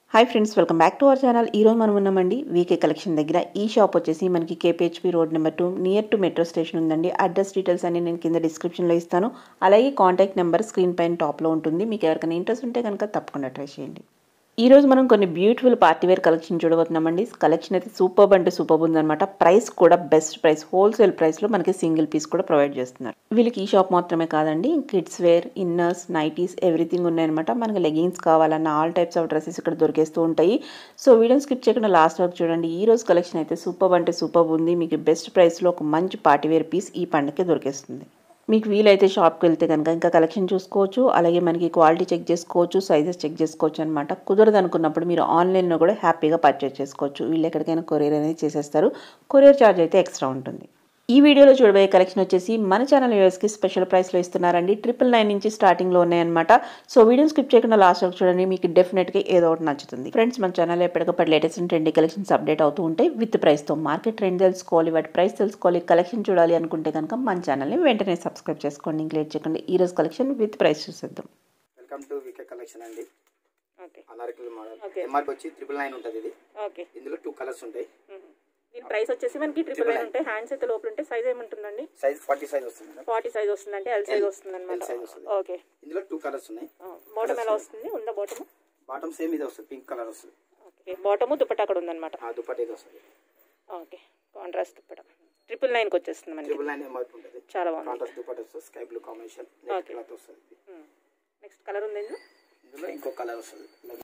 Hi friends welcome back to our channel ఈరోజు మనం ఉన్నామండి వీకే కలెక్షన్ దగ్గర ఈ షాప్ వచ్చేసి మనకి KPHB road number two near to metro station ఉందండి అడ్రస్ డీటెయిల్స్ అన్ని నేను కింద డిస్క్రిప్షన్లో ఇస్తాను అలాగే కాంటాక్ట్ నెంబర్ స్క్రీన్ పైన టాప్లో ఉంటుంది మీకు ఎవరికైనా ఇంట్రెస్ట్ ఉంటే కనుక తప్పకుండా ట్రై చేయండి ఈ రోజు మనం కొన్ని బ్యూటిఫుల్ పార్టీ వేర్ కలెక్షన్ చూడబోతున్నామండి కలెక్షన్ అయితే సూపర్ అంటే సూపర్ ఉందన్నమాట ప్రైస్ కూడా బెస్ట్ ప్రైస్ హోల్సేల్ ప్రైస్లో మనకి సింగిల్ పీస్ కూడా ప్రొవైడ్ చేస్తున్నారు వీళ్ళకి ఈ షాప్ మాత్రమే కాదండి kids wear inners nighties everything ఉన్నాయన్నమాట మనకి లెగిన్స్ కావాలన్న ఆల్ టైప్స్ ఆఫ్ డ్రెస్సెస్ ఇక్కడ దొరికేస్తూ ఉంటాయి సో వీడియో స్కిప్ చేయకుండా లాస్ట్ వరకు చూడండి ఈ రోజు కలెక్షన్ అయితే సూపర్ అంటే సూపర్ ఉంది మీకు బెస్ట్ ప్రైస్లో ఒక మంచి పార్టీ వేర్ పీస్ ఈ పండుగకి దొరికేస్తుంది మీకు వీలైతే షాప్కి వెళ్తే కనుక ఇంకా కలెక్షన్ చూసుకోవచ్చు అలాగే మనకి క్వాలిటీ చెక్ చేసుకోవచ్చు సైజెస్ చెక్ చేసుకోవచ్చు అనమాట కుదరదు అనుకున్నప్పుడు మీరు ఆన్లైన్లో కూడా హ్యాపీగా పర్చేస్ చేసుకోవచ్చు వీళ్ళు ఎక్కడికైనా కొరియర్ అనేది చేసేస్తారు కొరియర్ ఛార్జ్ అయితే ఎక్స్ట్రా ఉంటుంది ఈ వీడియోలో చూడబోయే కలెక్షన్ వచ్చేసి మన ఛానల్ వ్యూవర్స్కి స్పెషల్ ప్రైస్లో ఇస్తున్నారండి ట్రిపుల్ నైన్ నుంచి స్టార్టింగ్లో ఉన్నాయన్నమాట సో వీడియో స్కిప్ చేయకుండా లాస్ట్ వరకు చూడండి మీకు డెఫినెట్గా ఏదో ఒకటి నచ్చుతుంది ఫ్రెండ్స్ మన ఛానల్ ఎప్పటికప్పుడు లేటెస్ట్ ట్రెండీ కలెక్షన్స్ అప్డేట్ అవుతూ ఉంటాయి విత్ ప్రైస్తో మార్కెట్ ట్రెండ్ తెలుసుకోవాలి వాటి ప్రైస్ తెలుసుకోవాలి కలెక్షన్ చూడాలి అనుకుంటే కనుక మన ఛానల్ని వెంటనే సబ్స్క్రైబ్ చేసుకోండి ఇంక లేట్ చేయకండి ఈ రోజు కలెక్షన్ విత్ ప్రైస్ చూసేద్దాం వెల్కమ్ టు వికే కలెక్షన్ అండి okay Anarkali model Okay. MRP వచ్చి ట్రిపుల్ నైన్ ఉంటుంది ఇది ఓకే ఇందులో టూ కలర్స్ ఉంటాయి దీని ప్రైస్ వచ్చేసి మనకి ట్రిపుల్ నైన్ ఉంటాయి హ్యాండ్స్ అయితే లోపల ఉంటాయి సైజ్ ఏముంటుందండి సైజ్ ఫార్టీ సైజ్ వస్తుంది మేడం ఫార్టీ సైజ్ వస్తుందంటే ఎల్ సైజ్ L- వస్తుంది L అనమాట size వస్తుంది. ఓకే ఇందులో టూ కలర్స్ ఉన్నాయి బాటమ్ ఎలా వస్తుంది ఉందా బాటమ్ బాటమ్ సేమ్ ఇది వస్తుంది పింక్ కలర్ వస్తుంది ఓకే బాటము దుపట్టా అక్కడ ఉందన్నమాట ఆ దుపట్టి ఇది వస్తుంది ఓకే కాంట్రాస్ట్ దుపట్టా ట్రిపుల్ నైన్కి వచ్చేస్తుంది మనకి ట్రిపుల్ నైన్ ఎంఆర్పి ఉంటుంది చాలా బాగుంది కాంట్రాస్ట్ దుపట్టి వస్తుంది sky blue combination neck Okay. Cloth వస్తుంది నెక్స్ట్ కలర్ ఉంది ఇందులో ఇందులో ఇంకో కలర్ వస్తుంది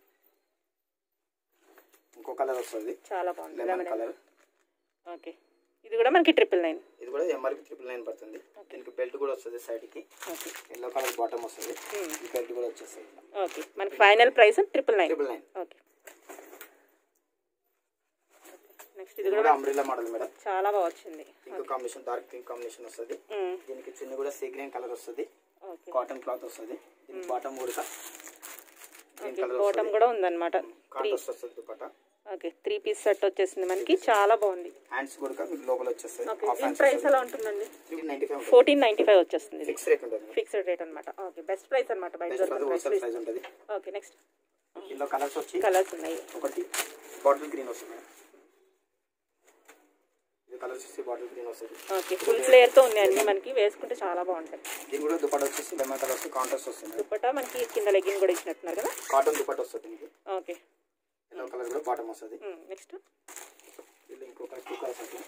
ఇంకో కలర్ వస్తుంది చాలా బాగుంది లెమన్ లెమన్ కలర్ ఓకే ఇది కూడా మనకి ట్రిపుల్ నైన్ ఇది కూడా ఎంఆర్పి ట్రిపుల్ నైన్ పడుతుంది దీనికి బెల్ట్ కూడా వస్తుంది సైడ్ కి ఓకే ఎల్లో కలర్ బాటమ్ వస్తుంది ఈ బెల్ట్ కూడా వచ్చేస్తుంది ఓకే మనకి final price triple nine triple nine okay next ఇది ఇది కూడా కూడా అంబ్రిల్లా మోడల్ మేడం చాలా బాగా వచ్చింది pink combination dark pink combination వస్తుంది మ్మ్. దీనికి చిన్న కూడా సీ గ్రీన్ కలర్ వస్తుంది ఓకే కాటన్ క్లాత్ వస్తుంది దీనికి బాటమ్ కూడా గ్రీన్ ఓకే కలర్ బాటమ్ వస్తుంది కూడా ఉందన్నమాట త్రీ కాంట్రాస్ట్ వస్తుంది dupatta okay three piece set వచ్చేసింది మనకి చాలా బాగుంది హ్యాండ్స్ కూడా మీకు లోపల వచ్చేస్తుంది ఓకే హాఫ్ దీని హ్యాండ్స్ ప్రైస్ ఎలా ఉంటుందండి three ninety five fourteen ninety five వచ్చేస్తుంది ఇది ఫిక్స్ రేట్ ఉంటుంది ఫిక్స్డ్ రేట్ అనమాట ఓకే బెస్ట్ ప్రైస్ అనమాట బయట బెస్ట్ దొరకని హోల్సేల్ ప్రైస్ ప్రైస్ ఉంటుంది ఓకే నెక్స్ట్ ఇందులో కలర్స్ వచ్చి కలర్స్ ఉన్నాయి ఒకటి బాటిల్ గ్రీన్ వస్తుంది మేడం ఇది కలర్స్ వచ్చి బాటిల్ గ్రీన్ వస్తుంది ఓకే ఫుల్ ఫ్లేయర్ తో ఉన్నాయి అన్ని మనకి వేసుకుంటే చాలా బాగుంటాయి దీని కూడా దుపట్ట వచ్చేసి లెమన్ కలర్ వస్తుంది కాంట్రాస్ట్ వస్తుంది మేడం దుప్పటా మనకి కింద లెగ్గిన్ కూడా ఇచ్చినట్టున్నారు కదా కాటన్ దుపట్ట వస్తుంది దీనికి ఓకే ఎల్లో కలర్ కూడా బాటమ్ వస్తుంది నెక్స్ట్ ఇది ఇంకొక టూ కలర్స్ వస్తుంది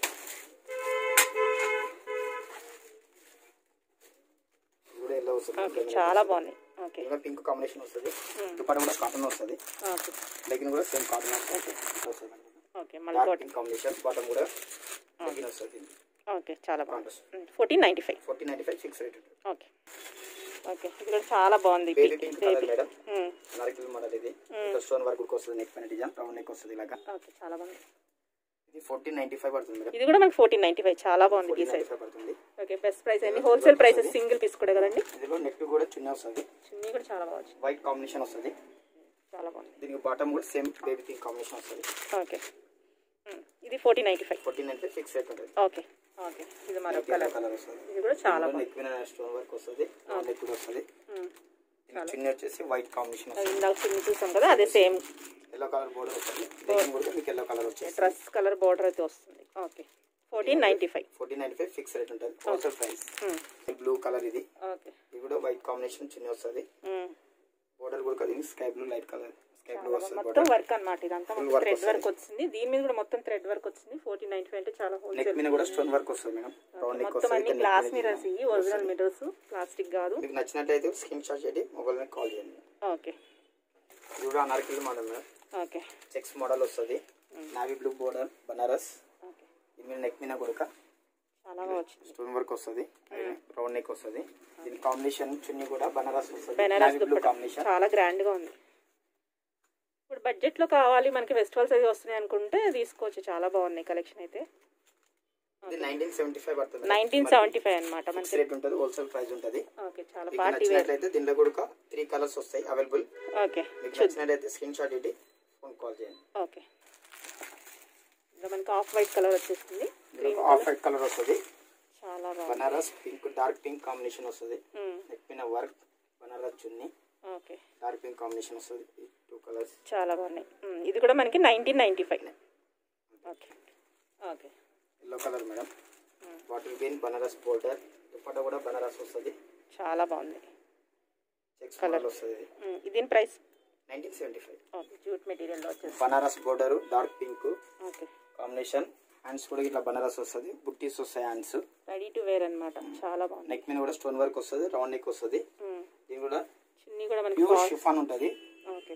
ఇది కూడా ఎల్లో ఓకే వస్తుంది చాలా బాగున్నాయి ఓకే ఇంకా పింక్ కాంబినేషన్ వస్తుంది దుపట్ట కూడా కాటన్ వస్తుంది ఓకే లెగిన్ కూడా సేమ్ కాటన్ వస్తుంది వస్తుంది ఓకే మళ్ళీ dark bottom pink combination bottom కూడా లెగిన్ వస్తుంది ఓకే చాలా బాగుంది fourteen ninety five forty ninety five fix rate ఉంటుంది ఓకే ఓకే ఇది కూడా చాలా బాగుంది baby pink pink colour baby madam నరికల్ మోడల్ ఇది స్టోన్ వర్క్ కూడా వస్తుంది నెక్ పైన డిజైన్ రౌండ్ నెక్ వస్తుంది ఇలాగా ఓకే చాలా బాగుంది ఇది ఫోర్టీన్ నైన్టీ ఫైవ్ పడుతుంది మేడం ఇది కూడా మనకి ఫోర్టీన్ నైంటీ ఫైవ్ చాలా బాగుంది ఫోర్టీన్ పీస్ నైన్టీ అయితే ఫైవ్ పడుతుంది ఓకే బెస్ట్ ప్రైస్ అండి హోల్సేల్ ప్రైసెస్ సింగిల్ పీస్ కూడా కదండి ఇందులో నెక్ కూడా చిన్న వస్తుంది చున్నీ కూడా చాలా బాగా వచ్చింది వైట్ కాంబినేషన్ వస్తుంది చాలా బాగుంది దీనికి బాటమ్ కూడా సేమ్ బేబీ పింక్ కాంబినేషన్ వస్తుంది ఓకే ఉమ్, ఇది fourteen ninety five fourteen ninety fix rate ఉంటుంది ఓకే ఓకే ఇది మరొక కలర్ కలర్ కలర్ వస్తుంది ఇది కూడా చాలా బాగుంది నెక్ మీద స్టోన్ వర్క్ వస్తుంది నెక్ కూడా వస్తుంది ఉమ్, దీనికి చిన్న వచ్చేసి వైట్ కాంబినేషన్ అది వస్తుంది ఇందాక చున్నీ చూసాం కదా అదే సేమ్ ఎల్లో కలర్ బోర్డర్ వస్తుంది లెగ్గింగ్ కూడా మీకు ఎల్లో కలర్ వచ్చేసి డ్రెస్ కలర్ బార్డర్ అయితే వస్తుంది okay fourteen ninety five fourteen ninety five fix rate ఉంటుంది హోల్సేల్ ప్రైస్ బ్లూ కలర్ ఇది ఓకే ఇది కూడా వైట్ కాంబినేషన్ చిన్న వస్తుంది ఉమ్. బోర్డర్ కూడా కలిగి sky blue light colour sky blue వస్తుంది మొత్తం బోర్డర్ వర్క్ అన్నమాట ఇదంతా Full మొత్తం work థ్రెడ్ వర్క్ వస్తుంది. వచ్చింది దీని మీద కూడా మొత్తం థ్రెడ్ వర్క్ వచ్చింది ఫోర్టీన్ నైన్టీ ఫైవ్ అంటే చాలా నెక్ హోల్సేల్ మీద కూడా స్టోన్ వర్క్ వస్తుంది మేడం రౌండ్ నెక్ మొత్తం అన్ని వస్తుంది గ్లాస్ మిరర్స్ ఇవి ఒరిజినల్ మిరర్స్ ప్లాస్టిక్ కాదు మీకు నచ్చినట్లయితే స్క్రీన్ షాట్ చేయండి మొబైల్ మీద కాల్ చేయండి ఓకే ఇది కూడా anarkali model madam okay checks model వస్తుంది navy blue border Banaras okay ఇది మీద నెక్ మీద కూడా చాలా బాగా వచ్చింది స్టోన్ వర్క్ వస్తుంది రౌండ్ నెక్ వస్తుంది దీని కాంబినేషన్ చున్నీ కూడా బనారస్ వస్తుంది Benaras navy blue dupatta combination చాలా గ్రాండ్ గా ఉంది ఇప్పుడు బడ్జెట్ లో కావాలి మనకి ఫెస్టివల్స్ అవి వస్తున్నాయి అనుకుంటే తీసుకోవచ్చు చాలా బాగున్నాయి కలెక్షన్ అయితే ఇది నైన్టీన్ సెవెంటీ ఫైవ్ పడుతుంది నైన్టీన్ సెవెంటీ ఫైవ్ అనమాట ఫిక్స్ మనకి రేట్ ఉంటుంది హోల్సేల్ ప్రైస్ ఉంటుంది ఓకే చాలా మీకు పార్టీ వేర్ నచ్చినట్లయితే దీనిలో కూడా త్రీ కలర్స్ వస్తాయి అవైలబుల్ ఓకే మీకు నచ్చినట్లయితే స్క్రీన్ షాట్ ఇట్టి ఫోన్ కాల్ చేయండి ఓకే ఇంకా మనకి ఆఫ్ వైట్ కలర్ వచ్చేస్తుంది క్రీమ్ ఆఫ్ వైట్ కలర్ వస్తుంది చాలా బాగుంది Banaras pink dark pink combination వస్తుంది ఉమ్, నెక్ మీద work Banaras chunni okay dark pink combination వస్తుంది టూ కలర్స్ చాలా బాగున్నాయి ఉమ్, ఇది కూడా మనకి nineteen ninety five okay okay yellow colour madam bottle green Banaras border dupatta కూడా బనారస్ వస్తుంది చాలా బాగుంది చెక్స్ Colour. కలర్ వస్తుంది ఉమ్, దీని price nineteen seventy five okay jute మెటీరియల్లో వచ్చేసి Banaras border dark pink okay combination hands కూడా ఇట్లా బనారస్ వస్తుంది బుట్టీస్ వస్తాయి హ్యాండ్స్ రెడీ టు వేర్ అనమాట చాలా బాగుంది నెక్ మీద కూడా స్టోన్ వర్క్ వస్తుంది రౌండ్ నెక్ వస్తుంది ఉమ్, ఇది కూడా చున్నీ కూడా మనకి ప్యూర్ falls- షిఫాన్ ఉంటుంది ఓకే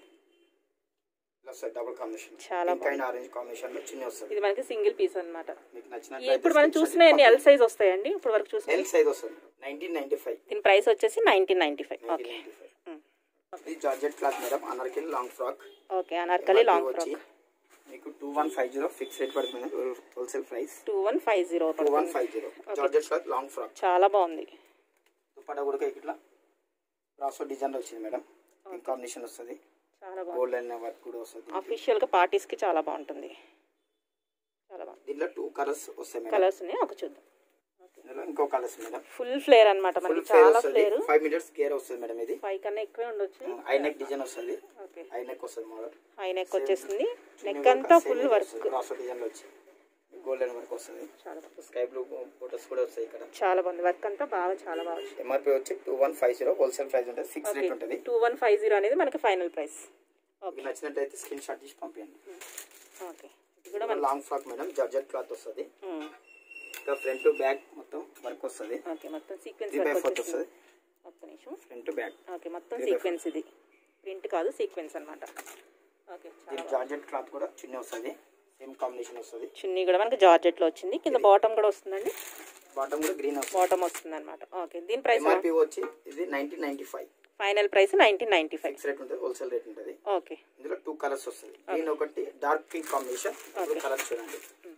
ఇలా వస్తుంది డబుల్ కాంబినేషన్ చాలా పింక్ అండ్ ఆరెంజ్ కాంబినేషన్ లో చిన్న వస్తుంది ఇది మనకి సింగిల్ పీస్ అన్నమాట మీకు ఈ- నచ్చిన ఇప్పుడు మనం చూసిన ఎల్ సైజ్ వస్తాయండి ఇప్పుడు వరకు చూసిన ఎల్ సైజ్ వస్తుంది నైన్టీన్ నైన్టీ ఫైవ్ దీని ప్రైస్ వచ్చేసి nineteen ninety five okay nineteen ninety five ఇది georgette cloth madam anarkali long frock okay anarkali long వచ్చి ఫ్రాక్ మీకు two one five zero fix rate పడుతుంది wholesale price two one five zero two one five zero georgette cloth long frock చాలా బాగుంది దుప్పట్టా కూడా ఇట్లా రాసో design వచ్చింది మేడం పింక్ కాంబినేషన్ వస్తుంది చాలా బాగుంది గోల్డ్ అండ్ వర్క్ కూడా వస్తుంది అఫీషియల్గా పార్టీస్కి చాలా బాగుంటుంది చాలా బాగుంది దీంట్లో టూ కలర్స్ వస్తాయి మేడం కలర్స్ ఉన్నాయి ఒక చూద్దాం ఇందులో ఇంకో కలర్స్ మేడం ఫుల్ ఫ్లేర్ అనమాట ఫుల్ మనకి ఫ్లేర్ చాలా వస్తుంది ఫ్లేర్ ఫైవ్ మీటర్స్ గేర్ వస్తుంది మేడం ఇది ఫైవ్ కన్నా ఎక్కువే ఉండొచ్చు ఐ నెక్ డిజైన్ వస్తుంది ఓకే ఐ నెక్ వస్తుంది మోడల్ హై నెక్ వచ్చేసింది నెక్ అంతా ఫుల్ వర్క్ రాసో డిజైన్ వచ్చి గోల్డెన్ వర్క్ వస్తుంది చాలా బాగుంది స్కై బ్లూ ఫోటోస్ కూడా వస్తాయి ఇక్కడ చాలా బాగుంది వర్క్ అంతా బాగా చాలా బాగా వచ్చింది ఎంఆర్పి వచ్చి two one five zero wholesale price ఉంటుంది ఫిక్స్ రేట్ ఉంటుంది టూ వన్ ఫైవ్ జీరో అనేది మనకి ఫైనల్ ప్రైస్ ఓకే మీకు నచ్చినట్టయితే స్క్రీన్ షాట్ తీసి పంపించండి ఓకే ఇది కూడా మనకి long frock madam georgette cloth వస్తుంది ఉమ్, ఇంకా ఫ్రంట్ బ్యాక్ మొత్తం వర్క్ వస్తుంది ఓకే మొత్తం sequence three by work fourth వచ్చేసింది వస్తుంది ఒక్క నిమిషం ఫ్రంట్ బ్యాక్ ఓకే మొత్తం Three by సీక్వెన్స్ ఇది ప్రింట్ కాదు సీక్వెన్స్ అన్నమాట ఓకే చాలా దీని జార్జెట్ క్లాత్ కూడా చిన్న వస్తుంది సేమ్ కాంబినేషన్ వస్తుంది చున్నీ కూడా మనకి జార్జెట్లో వచ్చింది కింద బాటమ్ కూడా వస్తుందండి బాటమ్ కూడా గ్రీన్ వస్తుంది బాటమ్ వస్తుంది అనమాట ఓకే దీని ప్రైస్ ఎంఆర్పి వచ్చి ఇది nineteen ninety five final price nineteen ninety five fix rate ఉంటుంది హోల్సేల్ రేట్ ఉంటుంది ఓకే ఇందులో టూ కలర్స్ వస్తుంది గ్రీన్ ఒకటి డార్క్ పింక్ కాంబినేషన్ ఇప్పుడు కలర్ చూడండి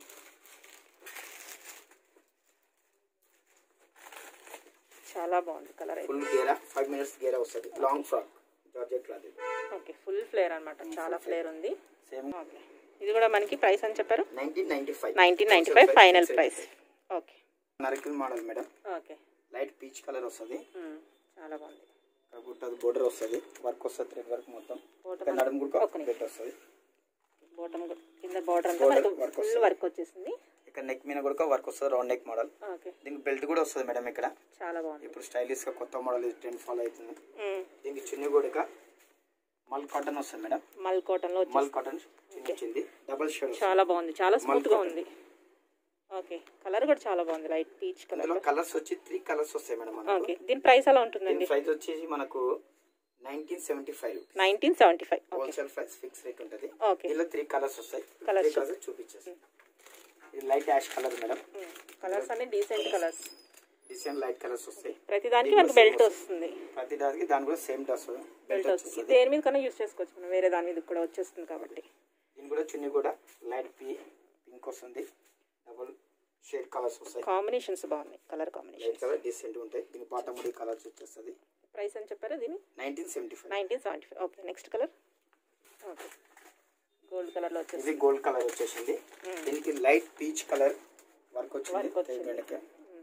చాలా బాగుంది కలర్ అయితే ఫుల్ గేరా ఫైవ్ మినిట్స్ గేరా వస్తుంది లాంగ్ ఫ్రాక్ జార్జెట్ క్లాత్ ఇది ఓకే ఫుల్ ఫ్లేర్ అనమాట చాలా ఫ్లేర్ ఉంది సేమ్ ఓకే ఇది కూడా మనకి ప్రైస్ అని చెప్పారు nineteen ninety five nineteen ninety five final price okay నరకిల్ model madam okay light peach colour వస్తుంది ఉమ్, చాలా బాగుంది ఇక్కడ గుట్టది బోర్డర్ వస్తుంది వర్క్ వస్తుంది థ్రెడ్ వర్క్ మొత్తం Border ఇక్కడ నడుము కూడా ఒక్క నిమిషం. బెట్ వస్తుంది బాటమ్ కింద బార్డర్ అంతా Border మనకి work ఫుల్ వస్తుంది. వర్క్ వచ్చేసింది ఇక్కడ నెక్ మీద కూడా వర్క్ వస్తుంది రౌండ్ నెక్ మోడల్ ఓకే దీనికి బెల్ట్ కూడా వస్తుంది మేడం ఇక్కడ చాలా బాగుంది ఇప్పుడు స్టైలిష్ గా కొత్త మోడల్ ట్రెండ్ ఫాలో అవుతుంది ఉమ్, దీనికి చున్నీ కూడా మల్ కాటన్ వస్తుంది మేడం మల్ కాటన్లో మల్ వచ్చేసి కాటన్ చున్నీ వచ్చింది డబల్ షేడ్ చాలా బాగుంది చాలా స్మూత్ గా cotton. ఉంది ఓకే కలర్ కూడా చాలా బాగుంది లైట్ పీచ్ కలర్ ఇందులో కలర్స్ వచ్చి త్రీ కలర్స్ వస్తాయి మేడం మనకు ఓకే దీని ప్రైస్ ఎలా దీని ఉంటుందండి ప్రైస్ వచ్చేసి మనకు nineteen seventy five nineteen seventy five okay wholesale price fix rate ఉంటుంది ఓకే దీనిలో త్రీ కలర్స్ వస్తాయి Colours త్రీ కలర్స్ చూపించేసి ఇది light ash colour madam colours అన్ని decent colours design light colours వస్తాయి ప్రతి దానికి మనకి బెల్ట్ వస్తుంది ప్రతి దానికి దాని కూడా సేమ్ డ్రెస్ బెల్ట్ బెల్ట్ వస్తుంది వచ్చేస్తుంది దేని మీద కన్నా యూస్ చేసుకోవచ్చు మనం వేరే దాని మీద కూడా వచ్చేస్తుంది కాబట్టి దీని కూడా చున్నీ కూడా లైట్ పీ పింక్ వస్తుంది డబుల్ షేడ్ కలర్స్ వస్తాయి కాంబినేషన్స్ బాగున్నాయి colour light combinations colour decent ఉంటాయి దీని బాటమ్ కూడా కలర్స్ వచ్చేస్తుంది ప్రైస్ అని చెప్పారా దీని nineteen seventy five nineteen seventy five okay next colour okay gold కలర్లో వచ్చేసి ఇది గోల్డ్ కలర్ వచ్చేసింది దీనికి లైట్ పీచ్ కలర్ వర్క్ వచ్చింది Work వచ్చింది. వెనక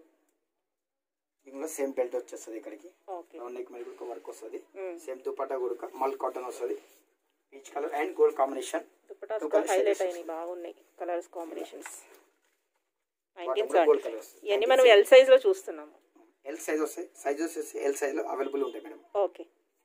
దీనిలో సేమ్ బెల్ట్ వచ్చేస్తుంది ఇక్కడికి ఓకే రౌండ్ నెక్ మీద కూడా వర్క్ వస్తుంది Mm. సేమ్ దుపట్టా కూడా మల్ కాటన్ వస్తుంది peach colour and gold combination dupattas Two కూడా colours హైలైట్ shades. అయినాయి బాగున్నాయి కలర్స్ కాంబినేషన్స్ Bottom నైన్టీన్ కూడా gold సెవెంటీ ఫైవ్ colours. ఇవన్నీ మనం ఎల్ సైజ్లో చూస్తున్నాము ఎల్ సైజ్ వస్తాయి సైజ్ వచ్చేసి ఎల్ సైజ్ లో అవైలబుల్ ఉంటాయి మేడం ఓకే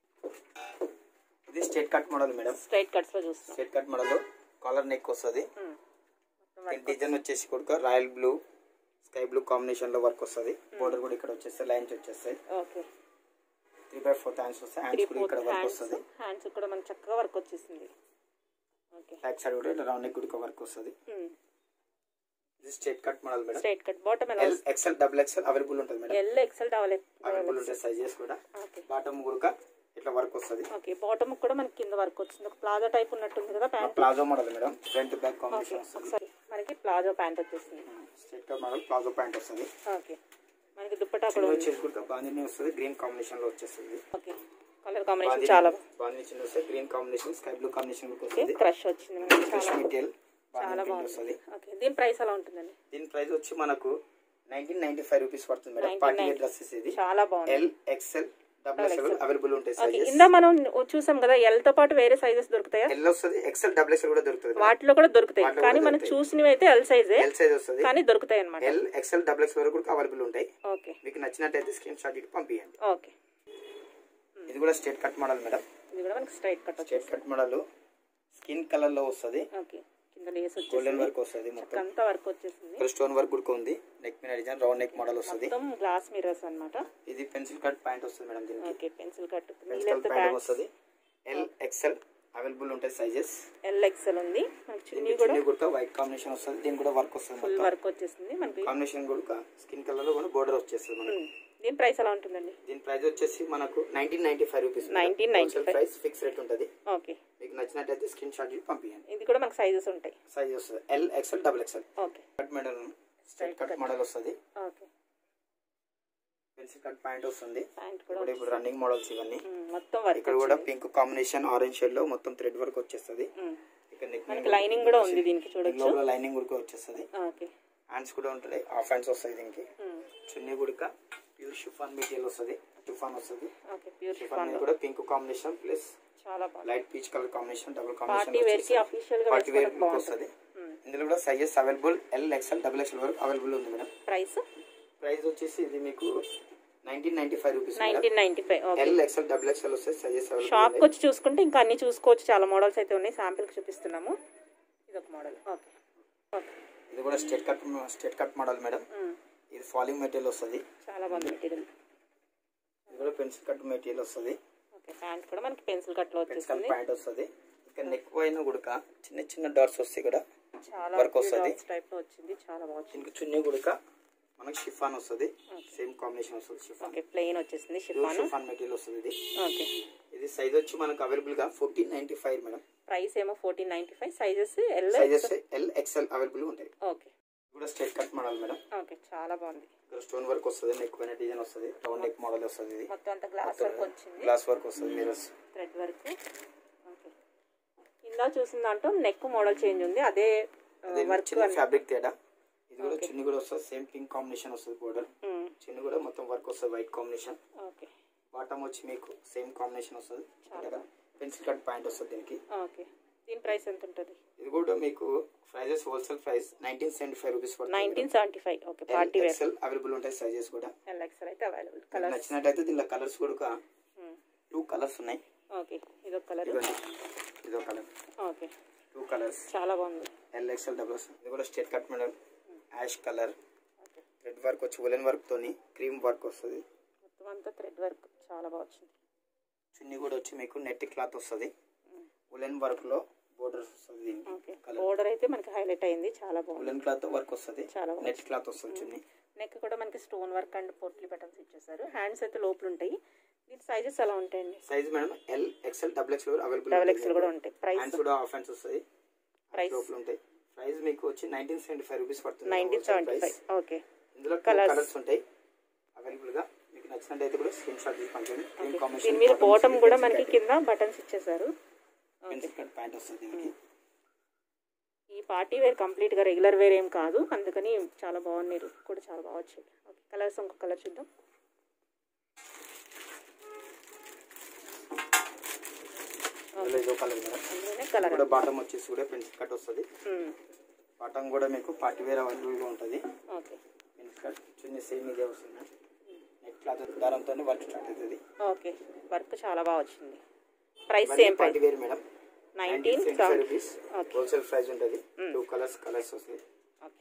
ఇది straight cut model madam straight కట్స్లో చూస్తున్నాం straight cut model collar neck వస్తుంది Hmm. దీని డిజైన్ వచ్చేసి కూడా royal blue sky blue combination లో వర్క్ వస్తుంది బోర్డర్ కూడా ఇక్కడ వచ్చేస్తాయి లైన్స్ వచ్చేస్తాయి okay three by four hands వస్తాయి త్రీ హ్యాండ్స్ కూడా ఫోర్త్ ఇక్కడ వర్క్ హ్యాండ్స్ వస్తుంది హ్యాండ్స్ కూడా మనకి చక్కగా వర్క్ వచ్చేసింది ఓకే బ్యాక్ సైడ్ కూడా ఇలా రౌండ్ నెక్ కూడా వర్క్ వస్తుంది ఇది straight cut model madam straight cut bottom ఎలా L XL double XL available ఉంటుంది madam L XL double available ఉంటాయి సైజెస్ కూడా ఓకే బాటమ్ కూడా ఇట్లా వర్క్ వస్తుంది ఓకే బాటమ్ కూడా మనకి కింద వర్క్ వచ్చింది ఒక ప్లాజో టైప్ ఉన్నట్టుంది కదా pant palazzo model madam front back okay combination వస్తుంది ఒకసారి మనకి ప్లాజో ప్యాంట్ వచ్చేసింది straight cut model palazzo pant వస్తుంది ఓకే మనకి దుప్పటా కూడా చిన్న ఉంది వచ్చేసి కూడా బాందిని వస్తుంది గ్రీన్ కాంబినేషన్ లో వచ్చేస్తుంది ఓకే కలర్ కాంబినేషన్ చాలా బాందిని చిన్న వస్తుంది green combination sky blue combination okay వస్తుంది క్రష్ వచ్చింది మనకి ఫిష్ చాలా మెటీరియల్ చాలా బాందిని బాగుంది వస్తుంది ఓకే దీని ప్రైస్ ఎలా ఉంటుందండి దీని ప్రైస్ వచ్చి మనకు నైన్టీన్ నైన్టీ ఫైవ్ రూపీస్ పడుతుంది మేడం పార్టీ వేర్ డ్రెస్సెస్ ఇది చాలా బాగుంది L XL double XL available ఉంటాయి ఓకే సైజెస్ ఇందా మనం చూసాం కదా ఎల్ తో పాటు వేరే సైజెస్ దొరుకుతాయా ఎల్ వస్తుంది ఎక్స్ఎల్ డబుల్ ఎక్స్ఎల్ కూడా దొరుకుతుంది వాటిలో కూడా దొరుకుతాయి వాటిలో కానీ కూడా మనకు దొరుకుతాయి. చూసినవి అయితే ఎల్ సైజే ఎల్ సైజ్ వస్తుంది కానీ దొరుకుతాయి అనమాట ఎల్ ఎక్స్ఎల్ డబుల్ ఎక్స్ఎల్ వరకు కూడా అవైలబుల్ ఉంటాయి ఓకే మీకు నచ్చినట్టయితే స్క్రీన్ షాట్ ఇటు పంపించండి ఓకే ఇది కూడా స్ట్రేట్ కట్ మోడల్ మేడం ఇది కూడా మనకి స్ట్రైట్ కట్ స్ట్రేట్ వచ్చేసి కట్ మోడల్ స్కిన్ కలర్ లో వస్తుంది ఓకే కింద లేస్ గోల్డెన్ వచ్చేసింది వర్క్ వస్తుంది మొత్తం అంతా వర్క్ వచ్చేసింది ఇక్కడ స్టోన్ వర్క్ కూడా ఉంది నెక్ మీద డిజైన్ రౌండ్ నెక్ మోడల్ వస్తుంది మొత్తం గ్లాస్ మిర్రర్స్ అన్నమాట ఇది పెన్సిల్ కట్ ప్యాంట్ వస్తుంది మేడం దీనికి ఓకే పెన్సిల్ కట్ పెన్సిల్ నీళ్ళెంత ప్యాంట్ ప్యాంట్స్ వస్తుంది ఎల్ ఎక్స్ఎల్ అవైలబుల్ ఉంటాయి సైజెస్ ఎల్ ఎక్సెల్ ఉంది మనకి చున్నీ దీనికి కూడా చున్నీ కూడా వైట్ కాంబినేషన్ వస్తుంది దీనికి కూడా వర్క్ వస్తుంది ఫుల్ మొత్తం వర్క్ వచ్చేసింది మనకి కాంబినేషన్ కూడా స్కిన్ కలర్ లో కూడా బోర్డర్ వచ్చేస్తుంది మనకి ఉమ్. దీని ప్రైస్ ఎలా ఉంటుందండి దీని ప్రైస్ వచ్చేసి మనకు nineteen ninety five rupees 1995. Price fix rate ఉంటుంది ఓకే మీకు నచ్చినట్టయితే స్క్రీన్ షాట్ పంపించండి ఇది కూడా మనకి సైజెస్ ఉంటాయి సైజ్ వస్తుంది L XL double XL okay cut model straight cut model వస్తుంది ఓకే పెన్సిల్ కట్ ప్యాంట్ వస్తుంది ప్యాంట్ కూడా ఇప్పుడు ఇప్పుడు రన్నింగ్ మోడల్స్ ఇవన్నీ ఉమ్, మొత్తం వర్క్ ఇక్కడ కూడా పింక్ కాంబినేషన్ ఆరెంజ్ షేడ్ లో మొత్తం థ్రెడ్ వర్క్ వచ్చేస్తుంది ఉమ్. ఇక్కడ నెక్ మనకి లైనింగ్ కూడా ఉంది దీనికి చూడొచ్చు లోపల లైనింగ్ కూడా వచ్చేస్తుంది ఓకే హ్యాండ్స్ కూడా ఉంటాయి హాఫ్ హ్యాండ్స్ వస్తాయి దీనికి ఉమ్. చున్నీ కూడా ప్యూర్ షిఫాన్ మెటీరియల్ వస్తుంది షిఫాన్ వస్తుంది ఓకే ప్యూర్ షిఫాన్ షిఫాన్ కూడా పింక్ కాంబినేషన్ ప్లస్ చాలా బాగుంది light peach colour combination double party wear కి కాంబినేషన్ అఫీషియల్ గా పార్టీ వేర్ వేసుకోవడానికి లుక్ బాగుంటుంది వస్తుంది ఇందులో కూడా sizes available L XL double XL వరకు అవైలబుల్ ఉంది మేడం ప్రైస్ ప్రైస్ వచ్చేసి ఇది మీకు nineteen ninety five rupees nineteen ninety five okay L XL double XL వస్తాయి సైజెస్ షాప్కి అవైలబుల్ వచ్చి చూసుకుంటే ఇంకా అన్ని చూసుకోవచ్చు చాలా మోడల్స్ అయితే ఉన్నాయి శాంపిల్కి చూపిస్తున్నాము ఇది ఒక మోడల్ ఓకే ఓకే ఇది కూడా straight cut straight cut model madam um. ఇది ఫాలింగ్ మెటీరియల్ వస్తుంది చాలా బాగుంది మెటీరియల్ ఇది కూడా పెన్సిల్ కట్ మెటీరియల్ వస్తుంది ఓకే ప్యాంట్ కూడా మనకి పెన్సిల్ కట్లో పెన్సిల్ కట్ వచ్చేసింది ప్యాంట్ వస్తుంది ఇక నెక్ పైన కూడా చిన్న చిన్న డాట్స్ వస్తాయి ఇక్కడ చాలా వర్క్ వస్తది. టైప్ లో వచ్చింది చాలా బాగుంది దీనికి చున్నీ కూడా మనకి షిఫాన్ వస్తుంది సేమ్ కాంబినేషన్ వస్తుంది షిఫాన్ ఓకే ప్లెయిన్ వచ్చేసింది ప్యూర్ షిఫాన్ షిఫాన్ మెటీరియల్ వస్తుంది ఇది ఓకే ఇది సైజ్ వచ్చి మనకు అవైలబుల్ గా fourteen ninety five madam price ఏమో fourteen ninety five sizes L sizes L XL available ఉంటాయి ఓకే ఇది కూడా straight cut model madam okay చాలా బాగుంది ఇక్కడ స్టోన్ వర్క్ వస్తుంది నెక్ పైన డిజైన్ వస్తుంది రౌండ్ నెక్ మోడల్ వస్తుంది ఇది మొత్తం అంతా గ్లాస్ వర్క్ వచ్చింది గ్లాస్ వర్క్ వస్తుంది మిరర్స్ థ్రెడ్ వర్క్ ఓకే ఇందా చూసిన దాంట్లో నెక్ మోడల్ చేంజ్ ఉంది అదే అదే వర్క్ చిన్న ఫ్యాబ్రిక్ తేడా ఇది కూడా చున్నీ కూడా వస్తుంది సేమ్ పింక్ కాంబినేషన్ వస్తుంది బోర్డర్ చిన్న కూడా మొత్తం వర్క్ వస్తుంది వైట్ కాంబినేషన్ ఓకే బాటమ్ వచ్చి మీకు సేమ్ కాంబినేషన్ వస్తుంది పెన్సిల్ కట్ ప్యాంట్ వస్తుంది దీనికి ఓకే దీని ప్రైస్ ఎంత ఉంటుంది ఇది కూడా మీకు prices wholesale price nineteen seventy five rupees nineteen seventy five okay party wear XL available ఉంటాయి సైజెస్ కూడా ఎల్ఎక్స్ఎల్ అయితే అవైలబుల్ మీకు కలర్స్ నచ్చినట్టయితే దీనిలో కలర్స్ కూడా టూ కలర్స్ ఉన్నాయి ఓకే ఇదొక కలర్ ఇదిగోండి ఇదో కలర్ ఓకే టూ కలర్స్ చాలా బాగుంది ఎల్ ఎక్స్ఎల్ డబుల్ ఇది కూడా straight cut model ash colour okay red work వచ్చి ఉలెన్ వర్క్ తోని క్రీమ్ వర్క్ వస్తుంది మొత్తం అంతా థ్రెడ్ వర్క్ చాలా బాగా వచ్చింది చున్నీ కూడా వచ్చి మీకు నెట్ క్లాత్ వస్తుంది ఉలెన్ వర్క్ లో బోర్డర్స్ వస్తుంది దీనికి ఓకే కలర్ బోర్డర్ అయితే మనకి హైలైట్ అయింది చాలా బాగుంది ఉలెన్ క్లాత్ వర్క్ వస్తుంది చాలా బాగుంది. నెట్ క్లాత్ వస్తుంది చున్నీ నెక్ కూడా మనకి స్టోన్ వర్క్ అండ్ పొట్లి బటన్స్ ఇచ్చేసారు హ్యాండ్స్ అయితే లోపల ఉంటాయి దీని సైజెస్ ఎలా ఉంటాయండి size madam L XL double XL available double XL కూడా ఉంటాయి ప్రైస్ హ్యాండ్స్ కూడా హాఫ్ హ్యాండ్స్ వస్తాయి ప్రైస్ లోపల ఉంటాయి ప్రైస్ మీకు వచ్చి నైన్టీన్ సెవెంటీ ఫైవ్ రూపీస్ పడుతుంది nineteen wholesale seventy price. Five okay ఇందులో Colours. కలర్స్ ఉంటాయి అవైలబుల్ గా మీకు నచ్చినట్టయితే కూడా స్క్రీన్ షాట్ తీసి పంపండి క్రీమ్ దీని కాంబినేషన్ మీద బాటమ్ కూడా మనకి కింద బటన్స్ ఇచ్చేసారు పెన్సిల్ కట్ ప్యాంట్ వస్తుంది దీనికి ఈ పార్టీ వేర్ కంప్లీట్ గా రెగ్యులర్ వేర్ ఏం కాదు అందుకని చాలా బాగున్నాయి లుక్ కూడా చాలా బాగా వచ్చాయి ఓకే కలర్స్ ఇంకొక కలర్ చూద్దాం ఇందులో ఇదో కలర్ మేడం అందులోనే కలర్ కూడా బాటమ్ వచ్చేసి కూడా పెన్సిల్ కట్ వస్తుంది బాటమ్ కూడా మీకు పార్టీ వేర్ అవైలబుల్ గా ఉంటుంది ఓకే పెన్సిల్ కట్ చిన్న సేమ్ ఇదే వస్తుంది నెట్ క్లాత్ దారంతో వర్క్ స్టార్ట్ అవుతుంది ఓకే వర్క్ చాలా బాగా వచ్చింది ప్రైస్ ఇవన్నీ same party price wear madam nineteen seventy five rupees okay wholesale price ఉంటుంది టూ కలర్స్ కలర్స్ వస్తాయి ఓకే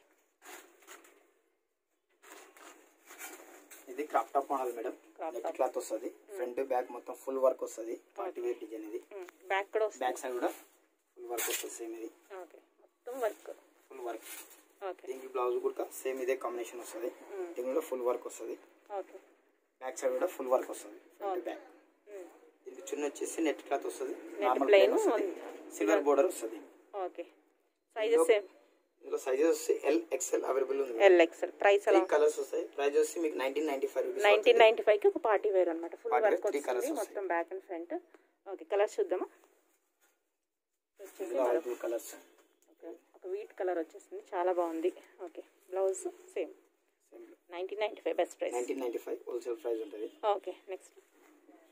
ఇది crop top model madam Crop neck top. Cloth వస్తుంది ఫ్రంట్ బ్యాక్ మొత్తం ఫుల్ వర్క్ వస్తుంది పార్టీ వేర్ డిజైన్ ఇది back కూడా వస్తుంది back side కూడా ఫుల్ వర్క్ వస్తుంది సేమ్ ఇది ఓకే మొత్తం వర్క్ ఫుల్ వర్క్ ఓకే దీనికి బ్లౌజ్ కూడా సేమ్ ఇదే కాంబినేషన్ వస్తుంది దీనికి కూడా ఫుల్ వర్క్ వస్తుంది ఓకే బ్యాక్ సైడ్ కూడా ఫుల్ వర్క్ వస్తుంది ఫ్రంట్ బ్యాక్ దీనికి చున్న వచ్చేసి నెట్ క్లాత్ వస్తుంది నార్మల్ plain ప్లేన్ వస్తుంది సిల్వర్ బోర్డర్ వస్తుంది ఓకే సైజెస్ సేమ్ ఇందులో సైజెస్ వచ్చి ఎల్ ఎక్స్ఎల్ అవైలబుల్ ఉంది ఎల్ ఎక్స్ఎల్ ప్రైస్ త్రీ ఎలా కలర్స్ వస్తాయి ప్రైస్ వచ్చి మీకు nineteen ninety five rupees nineteen ninety ఫైవ్కి ఒక పార్టీ వేర్ అనమాట full Party wear, work three colours వస్తుంది వస్తాయి. మొత్తం back and front okay colours చూద్దామా వచ్చేసి ఇందులో అవైలబుల్ కలర్స్ ఓకే ఒక వీట్ కలర్ వచ్చేసింది చాలా బాగుంది okay blouse same nineteen ninety five best price nineteen ninety five wholesale price ఉంటుంది ఓకే నెక్స్ట్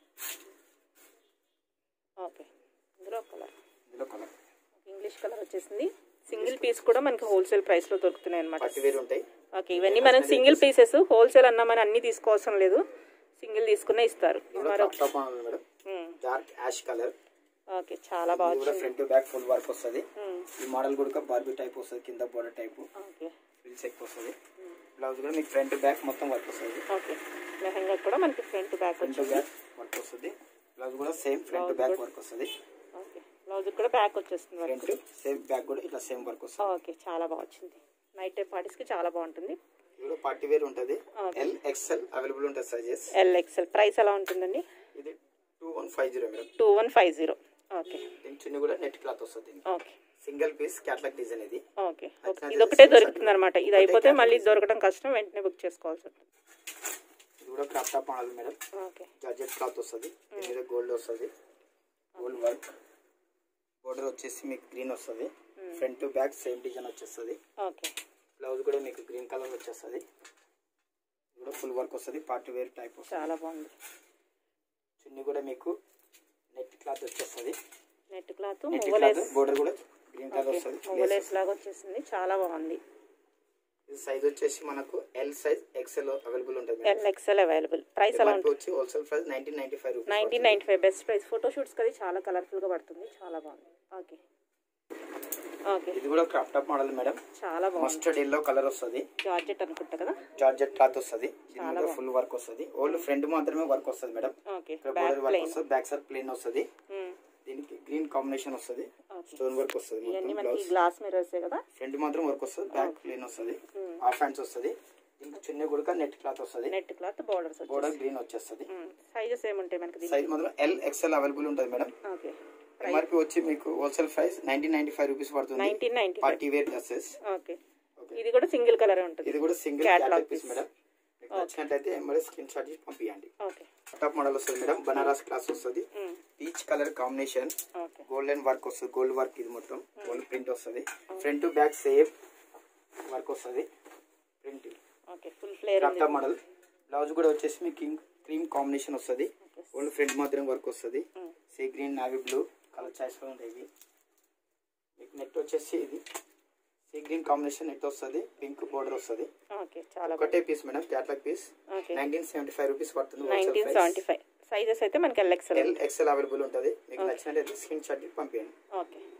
ఓకే ఇందులో కలర్ ఇందులో కలర్ ఇంగ్లీష్ కలర్ వచ్చేసింది సింగిల్ పీస్ కూడా మనకి హోల్సేల్ ప్రైస్లో దొరుకుతున్నాయి అనమాట పట్టు వేరు ఉంటాయి ఓకే ఇవన్నీ మనం సింగిల్ పీసెస్ హోల్సేల్ అన్నామని అన్ని తీసుకోవాల్సిన లేదు సింగిల్ తీసుకునే ఇస్తారు ఇందులో మరొక top model madam hmm. Dark ash colour okay చాలా బాగా ఇది కూడా వచ్చింది front to back full work వస్తుంది మ్మ్. ఈ మోడల్ కూడా బార్బీ టైప్ వస్తుంది కింద బోర్డర్ టైప్ ఓకే ఫిల్స్ ఎక్కువ వస్తుంది బ్లౌజ్ కూడా మీకు ఫ్రంట్ బ్యాక్ మొత్తం వర్క్ వస్తుంది ఓకే లెహంగా కూడా మనకి ఫ్రంట్ బ్యాక్ ఫ్రంట్ వచ్చింది బ్యాక్ వర్క్ వస్తుంది బ్లౌజ్ కూడా సేమ్ ఫ్రంట్ బ్యాక్ వర్క్ వస్తుంది ఓకే బ్లౌజ్ కూడా బ్యాక్ వచ్చేస్తుంది వర్క్ ఫ్రంట్ సేమ్ బ్యాక్ కూడా ఇట్లా సేమ్ వర్క్ వస్తుంది ఓకే చాలా బాగా వచ్చింది నైట్ టైం పార్టీస్కి చాలా బాగుంటుంది ఇది కూడా పార్టీ వేర్ ఉంటుంది Okay. ఎల్ ఎక్స్ఎల్ అవైలబుల్ ఉంటుంది సైజెస్ ఎల్ ఎక్స్ఎల్ ప్రైస్ ఎలా ఉంటుందండి ఇది two one five zero madam two one five zero okay దీని చున్నీ కూడా నెట్ క్లాత్ వస్తుంది దీనికి okay single piece catalogue design ఇది ఓకే ఓకే ఇది ఒకటే దొరుకుతుంది అనమాట ఇది అయిపోతే మళ్ళీ దొరకడం కష్టం వెంటనే బుక్ చేసుకోవాల్సి ఉంటుంది ఇది కూడా crop top model madam okay georgette cloth వస్తుంది దీని మీద గోల్డ్ వస్తుంది గోల్డ్ వర్క్ బోర్డర్ వచ్చేసి మీకు గ్రీన్ వస్తుంది front to back same design వచ్చేస్తుంది ఓకే బ్లౌజ్ కూడా మీకు గ్రీన్ కలర్ వచ్చేస్తుంది ఇది కూడా ఫుల్ వర్క్ వస్తుంది పార్టీ వేర్ టైప్ వస్తుంది చాలా బాగుంది చున్నీ కూడా మీకు నెట్ క్లాత్ వచ్చేస్తుంది నెట్ క్లాత్ నెట్ క్లాత్ మొగలేస్ బోర్డర్ కూడా గ్రీన్ కలర్ ఓకే వస్తుంది మొగలేస్ లాగా వచ్చేసింది చాలా బాగుంది ఇది సైజ్ వచ్చేసి మనకు ఎల్ సైజ్ ఎక్సెల్ అవైలబుల్ ఉంటుంది madam L XL available price ఎలా MRP ఉంటుంది వచ్చి wholesale price nineteen ninety five rupees nineteen ninety five best price ఫోటోషూట్స్కి అది చాలా కలర్ఫుల్గా పడుతుంది చాలా బాగుంది ఓకే ఓకే ఇది కూడా క్రాప్ టాప్ మోడల్ మేడం చాలా బాగుంది మస్టర్డ్ ఎల్లో కలర్ వస్తుంది జార్జెట్ అనుకుంటా కదా జార్జెట్ క్లాత్ వస్తుంది చాలా దీని మీద ఫుల్ వర్క్ వస్తుంది ఓన్లీ ఫ్రంట్ మాత్రమే వర్క్ వస్తుంది మేడం ఓకే ఇక్కడ బ్యాక్ బోర్డర్ వర్క్ ప్లెయిన్ వస్తుంది బ్యాక్ సైడ్ ప్లేన్ వస్తుంది దీనికి గ్రీన్ కాంబినేషన్ వస్తుంది ఓకే స్టోన్ వర్క్ వస్తుంది ఇవన్నీ మొత్తం మనకి బ్లౌజ్ గ్లాస్ మిరర్సే కదా ఫ్రంట్ మాత్రం వర్క్ వస్తుంది బ్యాక్ ప్లేన్ వస్తుంది హాఫ్ హ్యాండ్స్ వస్తుంది దీనికి చిన్న గుడక నెట్ క్లాత్ వస్తుంది net cloth borders border green వచ్చేస్తుంది సైజెస్ ఏముంటాయి మనకి దీనికి సైజ్ మాత్రం ఎల్ ఎక్స్ఎల్ అవైలబుల్ ఉంటుంది మేడం ఓకే ఎంఆర్పి వచ్చి మీకు wholesale price nineteen ninety five rupees పడుతుంది nineteen ninety party wear dresses okay ఇది కూడా సింగిల్ కలర్ ఉంటుంది ఇది కూడా single Catalog catalogue piece. Piece madam మీకు నచ్చినట్లయితే ఎంబడే స్క్రీన్ షాట్ చేసి పంపించండి ఓకే టాప్ మోడల్ వస్తుంది మేడం బనారస్ క్లాస్ వస్తుంది peach colour combination okay golden work వస్తుంది గోల్డ్ వర్క్ ఇది మొత్తం గోల్డ్ ప్రింట్ వస్తుంది front to back same work వస్తుంది ప్రింట్ ఓకే ఫుల్ ఫ్లేర్ ఉంది టాప్ మోడల్ బ్లౌజ్ కూడా వచ్చేసి మీకు క్రీమ్ కాంబినేషన్ వస్తుంది ఓన్లీ ఫ్రంట్ మాత్రం వర్క్ వస్తుంది sea green navy blue colour choice లో ఉంటాయి ఇవి మీకు నెట్ వచ్చేసి ఇది సీ గ్రీన్ కాంబినేషన్ నెట్ వస్తుంది పింక్ బోర్డర్ వస్తుంది ఓకే చాలా ఒకటే piece madam catalogue piece okay nineteen seventy five rupees పడుతుంది నైన్టీన్ సెవెంటీ ఫైవ్ సైజెస్ అయితే మనకి ఎల్ఎక్స్ఎల్ ఎల్ ఎక్సెల్ అవైలబుల్ ఉంటుంది మీకు నచ్చినట్లయితే స్క్రీన్ షాట్ పంపించండి ఓకే